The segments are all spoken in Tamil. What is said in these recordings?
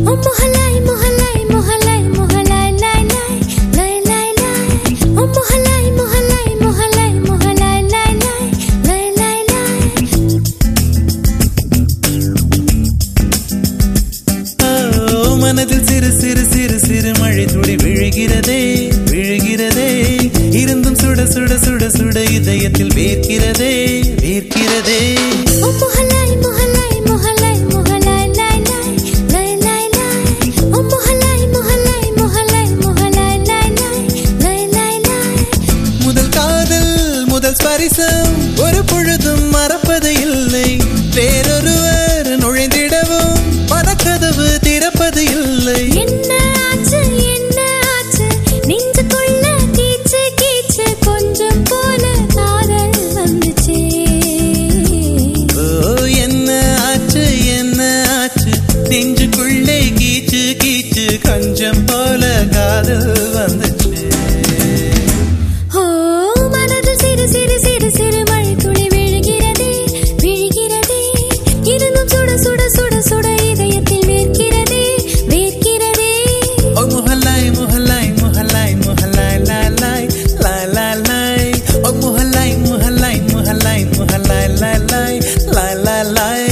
Oh mohalai mohalai mohalai mohalai lai lai lai lai lai Oh mohalai mohalai mohalai mohalai lai lai lai lai lai ஓ, மனதில் சிறு சிறு சிறு சிறு மழை துளி விழுகிறதே விழுகிறதே இருந்தும் சுட சுட சுட சுட இதயத்தில் வேர்க்கிறதே வேர்க்கிறதே Oh mohalai mohalai mohalai mohalai lai lai lai lai lai Oh mohalai mohalai mohalai mohalai lai lai lai lai lai முதல் காதல் முதல் ஸ்பரிசம் ஒரு பொழுதும் மறப்பது இல்லை வேறொருவர் நுழைந்திடவும் மனக்கதவு திறப்பது இல்லை என்ன ஆச்சு என்ன ஆச்சு நெஞ்சுக்குள்ள கீச்சு கீச்சு கொஞ்சம் போல காதல் வந்துச்சே ஓ என்ன ஆச்சு என்ன ஆச்சு நெஞ்சுக்குள்ளே கீச்சு கீச்சு கொஞ்சம் போல காதல் வந்துச்சு ஓ மனதில் சிறு சிறு சிறு சிறு மழை துளி விழுகிறதே விழுகிறதே இருந்தும் சுட சுட சுட சுட இதயத்தில் வேர்க்கிறதே வேர்க்கிறதே ஓ முஹல்லாய் முஹல்லாய் முஹல்லாய் முஹல்லாய் லாய் லாய் லாய் லாய் லாய் ஓ முஹல்லாய் முஹல்லாய் முஹல்லாய் முஹல்லாய் லாய் லாய் லாய் லாய் லாய்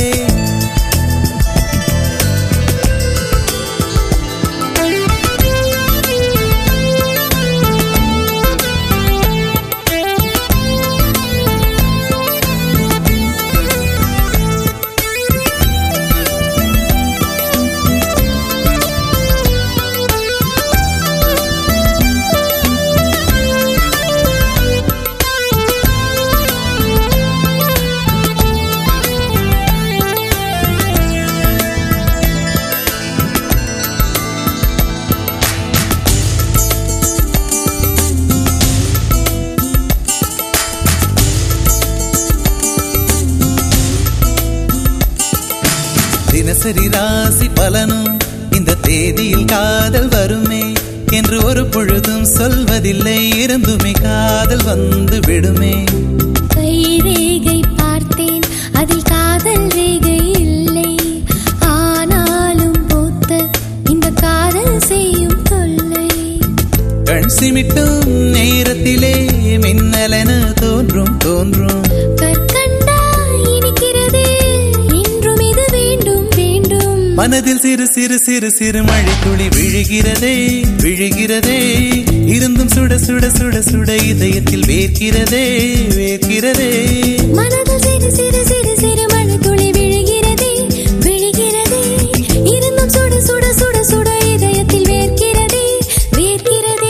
தினசரி ராசி பலனும் இந்த தேதியில் காதல் வருமே என்று ஒரு பொழுதும் சொல்வதில்லை இருந்துமே காதல் வந்து விடுமே கை ரேகை பார்த்தேன் அதில் காதல் ரேகை இல்லை ஆனாலும் பூத்த இந்த காதல் செய்யும் தொல்லை கண் சிமிட்டும் நேரத்திலே மின்னலென தோன்றும் தோன்றும் கற்கண்டா இனிக்கிறதே இன்றும் இது வேண்டும் வேண்டும் மனதில் சிறு சிறு சிறு சிறு மழை துளி விழுகிறதே விழுகிறதே இருந்தும் சுட சுட சுட சுட இதயத்தில் வேர்க்கிறதே வேர்க்கிறதே மனதில் சிறு சிறு சிறு சிறு மழை துளி விழுகிறதே விழுகிறதே இருந்தும் சுட சுட சுட சுட இதயத்தில் வேர்க்கிறதே வேர்க்கிறதே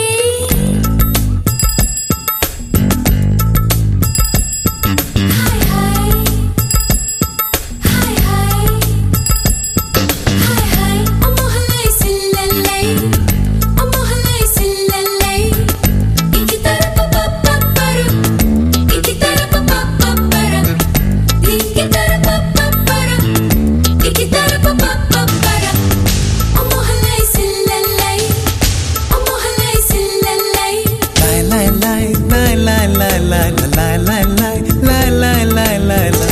hi hi hi hi hi hi அம்மோஹலை சில்லல்லை அம்மோஹலை சில்லல்லை இக்கி தரப்ப பப்பப்பரு இக்கி தரப்ப பப்பப்பரு இக்கி தரப்ப பப்பரு இக்கி தரப்ப பப்பப்பரு அம்மோஹலை சில்லல்லை அம்மோஹலை சில்லல்லை லாய் லாய் லாய் லாய் லாய் லாய் லாய் லாய் லாய் லாய் லாய் லாய் லாய் லாய்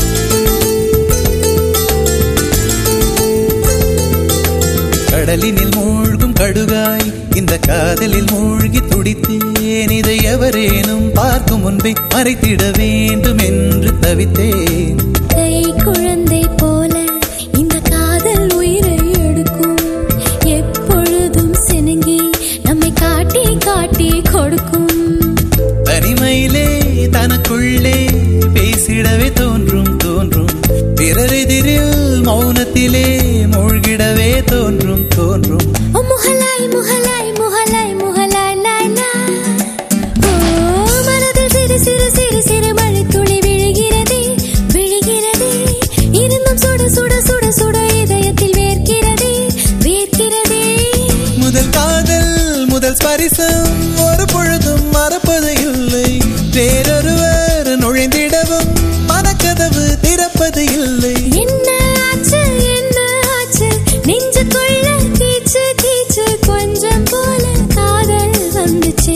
கடலினில் மூழ்கும் கடுகாய் இந்த காதலில் மூழ்கி துடித்தேன் இதை எவரேனும் பார்க்கும் முன்பே மறைத்திட வேண்டும் என்று தவித்தேன் கை குழந்தை போல இந்த காதல் உயிரை எடுக்கும் எப்பொழுதும் சினுங்கி நம்மை காட்டி காட்டி கொடுக்கும் தனிமையிலே தனக்குள்ளே பேசிடவே தோன்றும் தோன்றும் பிறரெதிரில் மௌனத்திலே மூழ்கிடவே தோன்றும் தோன்றும் ஓ முகலாய் முகலாய் முகலாய் முகலாய் லாய் லாய் ஓ மனதில் சிறு சிறு சிறு சிறு மழை துளி விழுகிறதே விழுகிறதே இருந்தும் சுட சுட சுட சுட இதயத்தில் வேர்க்கிறதே வேர்க்கிறதே முதல் காதல் முதல் ஸ்பரிசம் ஒரு பொழுதும் மறப்பது இல்லை வேறொருவர் நுழைந்திடவும் மனக்கதவு திறப்பது இல்லை என்ன ஆச்சு என்ன ஆச்சு நெஞ்சுக்குள்ள கீச்சு கீச்சு கொஞ்சம் போல காதல் வந்துச்சே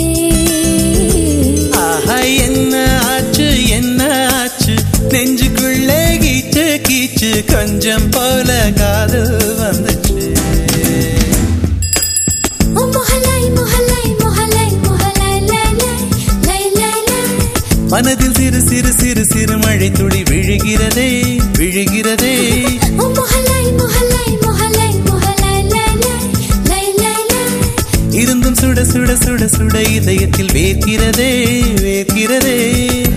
ஆஹா என்ன ஆச்சு என்ன ஆச்சு நெஞ்சுக்குள்ளே கீச்சு கீச்சு கொஞ்சம் போல காதல் வந்துச்சு சிறு சிறு சிறு மழை துளி விழுகிறதே விழுகிறதே ஓ முகலாய் முகலாய் முகலாய் முகலாய் லாய் லாய் லாய் லாய் லாய் இருந்தும் சுட சுட சுட சுட இதயத்தில் வேர்க்கிறதே வேர்க்கிறதே